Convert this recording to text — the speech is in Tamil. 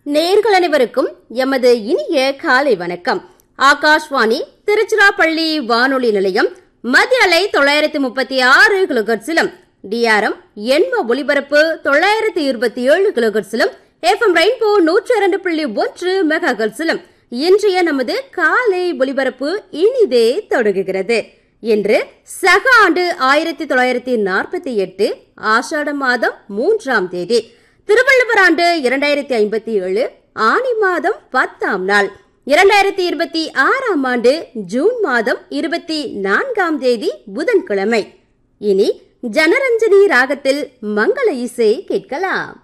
நேர்கள் அனைவருக்கும் எமது இனிய காலை வணக்கம் ஆகாஷ்வாணி திருச்சிராப்பள்ளி வானொலி நிலையம் மத்திய அலை தொள்ளாயிரத்தி முப்பத்தி ஆறு கிலோகட்ஸிலும் டிஆர்எம் எண்ம ஒலிபரப்பு தொள்ளாயிரத்தி இருபத்தி ஏழு கிலோகட்ஸிலும் எஃப்எம் ரெயின்போ நூற்றி இரண்டு புள்ளி ஒன்று மெகாகட்ஸிலும் இன்றைய நமது காலை ஒலிபரப்பு இனிதே தொடங்குகிறது இன்று சக ஆண்டு ஆயிரத்தி தொள்ளாயிரத்தி நாற்பத்தி எட்டு ஆஷாட மாதம் மூன்றாம் தேதி திருவள்ளுவர் ஆண்டு இரண்டாயிரத்தி ஐம்பத்தி ஏழு ஆனி மாதம் பத்தாம் நாள் இரண்டாயிரத்தி இருபத்தி ஆறாம் ஆண்டு ஜூன் மாதம் இருபத்தி நான்காம் தேதி புதன்கிழமை இனி ஜனரஞ்சனி ராகத்தில் மங்கள இசை கேட்கலாம்